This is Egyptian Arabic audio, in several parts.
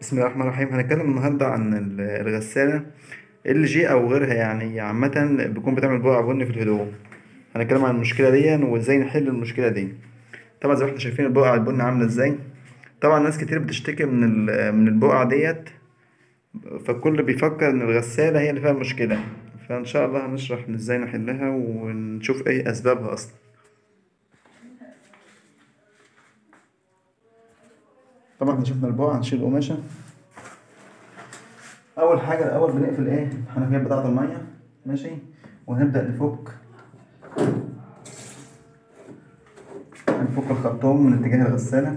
بسم الله الرحمن الرحيم هنتكلم النهاردة عن ال- الغسالة ال جي أو غيرها يعني عامة بيكون بتعمل بقع بني في الهدوم هنتكلم عن المشكلة دي وازاي نحل المشكلة دي طبعا زي ما احنا شايفين البقع البني عاملة ازاي طبعا ناس كتير بتشتكي من ال- من البقع ديت فالكل بيفكر ان الغسالة هي اللي فيها المشكلة فإن شاء الله هنشرح ازاي نحلها ونشوف ايه أسبابها أصلا طبعا احنا شفنا البقع هنشيل القماشة اول حاجه الاول بنقفل ايه الحنفيه بتاعه الميه ماشي وهنبدا نفك هنفك الخرطوم من اتجاه الغساله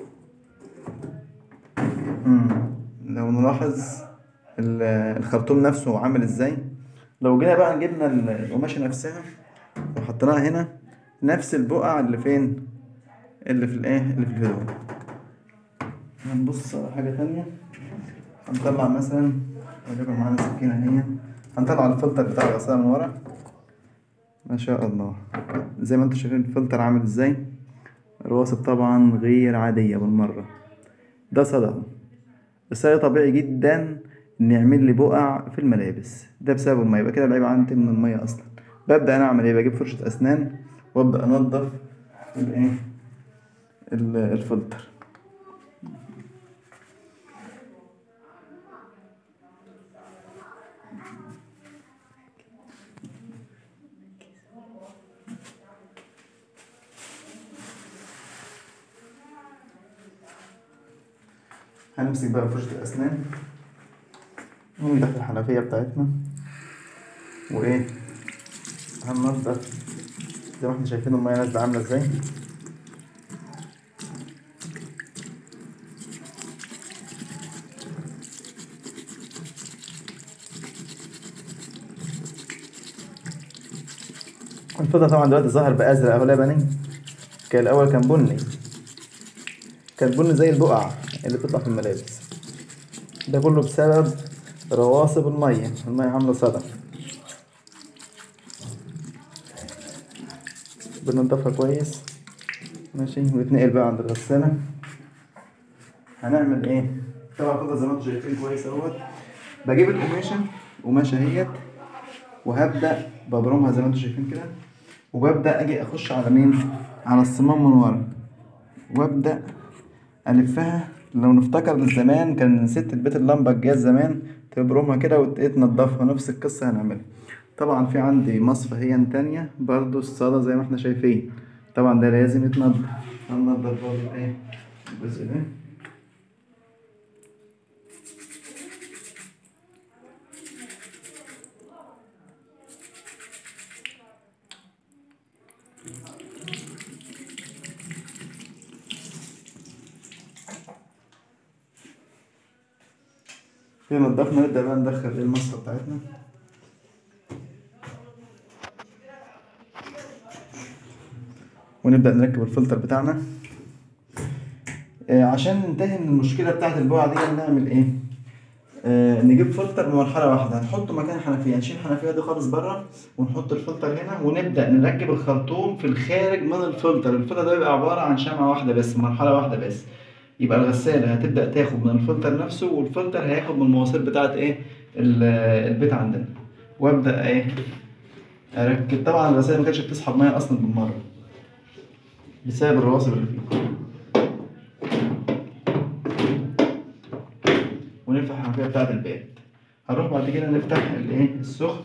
امم لو نلاحظ ال- الخرطوم نفسه عامل ازاي لو جينا بقى جبنا ال- القماشه نفسها وحطيناها هنا نفس البقع اللي فين اللي في الايه اللي في الهدوم هنبص على حاجه تانية هنطلع مثلا وليكن معانا سكينة هي هنطلع الفلتر بتاع الغسالة من ورا ما شاء الله زي ما انتم شايفين الفلتر عامل ازاي الرواسب طبعا غير عادية بالمرة ده صدى الصدى طبيعي جدا ان يعمل لي بقع في الملابس ده بسبب المية يبقى كده العيب عندي من المية اصلا ببدأ انا اعمل ايه بجيب فرشة اسنان وابدأ انضف الايه ال- الفلتر هنمسك بقى فرشة الأسنان ونفتح الحنفية بتاعتنا وإيه هننضف زي ما احنا شايفين المية نازلة عاملة ازاي الفضة طبعا دلوقتي ظهر بأزرق أو لبني كان الأول كان بني كان بني زي البقع اللي بتطلع في الملابس ده كله بسبب رواسب المية المية عاملة صدى بننضفها كويس ماشي ونتنقل بقى عند الغسالة هنعمل ايه طبعا الفضة زي ما انتم شايفين كويس اهوت بجيب القماشة قماشة اهيت وهبدأ ببرمها زي ما انتم شايفين كده وببدأ اجي اخش على مين على الصمام من ورا وابدأ ألفها لو نفتكر من زمان كان ست البيت اللمبة الجاز زمان تبرمها كده وتنضفها نفس القصة هنعملها طبعا في عندي مصفى هي تانية برضو الصالة زي ما احنا شايفين طبعا ده لازم يتنضف هننضف برضو ايه الجزء ده كده نضفنا نبدأ بقى ندخل ايه المصفى بتاعتنا ونبدأ نركب الفلتر بتاعنا آه، عشان ننتهي من المشكلة بتاعت البقعة دي نعمل ايه؟ آه نجيب فلتر بمرحلة واحدة هنحطه مكان الحنفية نشيل الحنفية دي خالص بره ونحط الفلتر هنا ونبدأ نركب الخرطوم في الخارج من الفلتر الفلتر ده بيبقى عبارة عن شمعة واحدة بس مرحلة واحدة بس يبقى الغسالة هتبدأ تاخد من الفلتر نفسه والفلتر هياخد من المواسير بتاعت ايه ال- البيت عندنا وابدأ ايه اركب طبعا الغسالة ما كانتش بتسحب مية اصلا بالمرة بسبب الرواسب اللي فيه ونفتح الحنفية بتاعت البيت هنروح بعد كده نفتح الايه السخن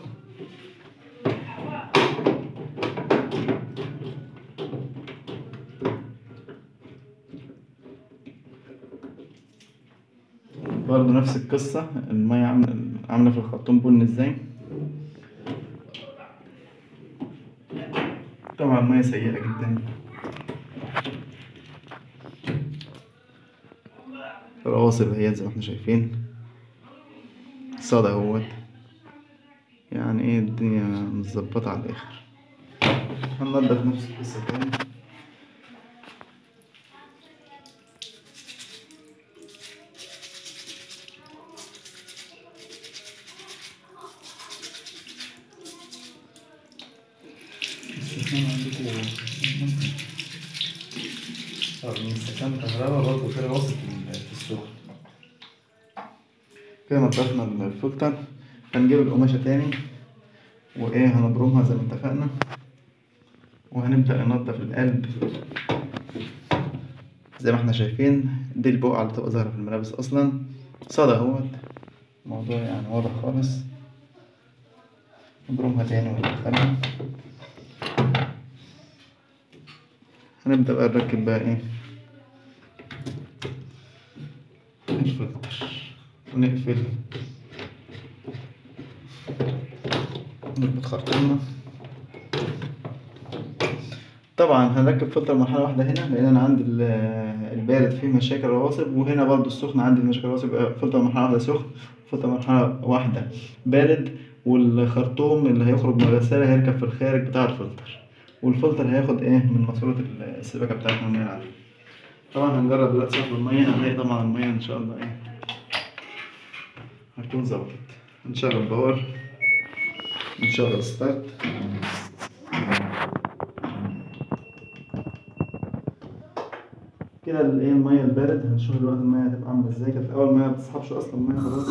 برضه نفس القصة المية عاملة عاملة في الخرطوم بن ازاي طبعا المية سيئة جدا رواسب هي زي ما احنا شايفين صدى اهوت يعني ايه الدنيا متظبطة على الآخر هننضف نفس القصة تاني السخان عندكم ممكن اه من سكان كهرباء برضه في رواسب في ال- في السخن كده نضفنا الفلتر هنجيب القماشة تاني وإيه هنبرمها زي ما اتفقنا وهنبدأ ننضف القلب زي ما احنا شايفين دي البقعة اللي بتبقى ظاهرة في الملابس أصلا صدى اهوت الموضوع يعني واضح خالص نبرمها تاني وندخلها هنبدأ بقى نركب بقى ايه الفلتر ونقفل نربط خرطومنا طبعا هنركب فلتر مرحلة واحدة هنا لأن أنا عندي ال- البارد فيه مشاكل رواسب وهنا برضو السخن عندي مشاكل رواسب يبقى فلتر مرحلة واحدة سخن فلتر مرحلة واحدة بارد والخرطوم اللي هيخرج من الغسالة هيركب في الخارج بتاع الفلتر والفلتر هياخد ايه من ماسورة السباكة بتاعتنا المية العادية طبعا هنجرب دلوقتي صرف المية هنلاقي طبعا المية إن شاء الله ايه هتكون ظبطت هنشغل باور نشغل ستارت كده الايه الميه البارد هنشوف دلوقتي الميه هتبقى عامله ازاي كانت الاول الميه ما بتسحبش اصلا الميه خلاص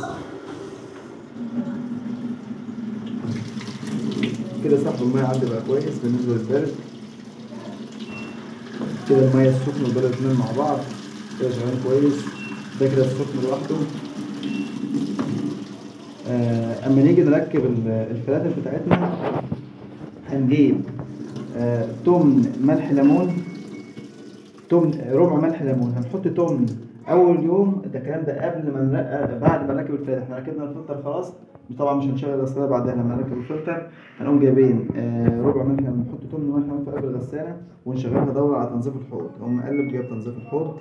كده سحب الميه عندي بقى كويس بالنسبه للبارد كده الميه السخنه والبارد الاتنين مع بعض كده شغالين كويس ده كده السخن لوحده آه، اما نيجي نركب ال- الفلاتر بتاعتنا هنجيب آه، تمن ملح ليمون تمن ربع ملح ليمون هنحط تمن اول يوم ده الكلام ده قبل ما نرقق بعد ما نركب الفلاتر احنا ركبنا الفلتر خلاص طبعا مش هنشغل الغساله بعدها لما نركب الفلتر هنقوم جايبين آه، ربع ملح ليمون نحط تمن ملح ليمون في قلب الغساله ونشغلها دوره على تنظيف الحوض نقوم مقلب جايب تنظيف الحوض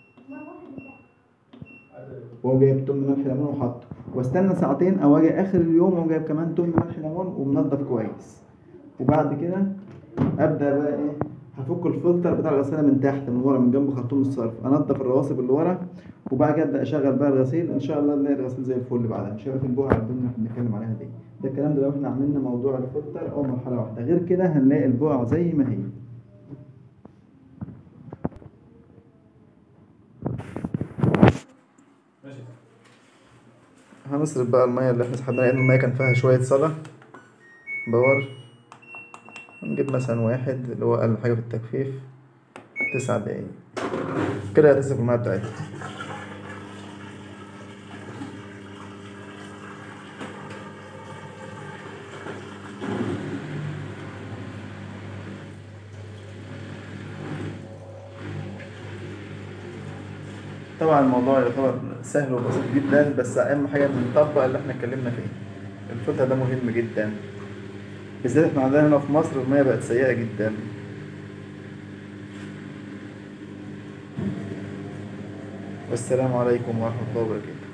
واقوم جايب تمن ملح ليمون وحاطه واستنى ساعتين او اجي اخر اليوم واقوم جايب كمان تمن ملح ليمون ومنضف كويس وبعد كده ابدا بقى ايه هفك الفلتر بتاع الغساله من تحت من ورا من جنب خرطوم الصرف انضف الرواسب اللي ورا وبعد كده ابدا اشغل بقى الغسيل ان شاء الله نلاقي الغسيل زي الفل بعدها مش هيبقى في البقعه اللي كنا بنتكلم عليها دي ده الكلام ده لو احنا عملنا موضوع الفلتر او مرحله واحده غير كده هنلاقي البقعه زي ما هي ماشي هنصرف بقى المية اللي احنا سحبناها لأن المية كان فيها شوية صدى باور هنجيب مثلا واحد اللي هو أقل حاجة في التجفيف تسع دقايق كده هتصرف المية بتاعتها طبعا الموضوع يعتبر سهل وبسيط جدا بس اهم حاجه نطبق اللي احنا اتكلمنا فيه الفلتر ده مهم جدا بالذات احنا عندنا هنا في مصر المياه بقت سيئه جدا والسلام عليكم ورحمه الله وبركاته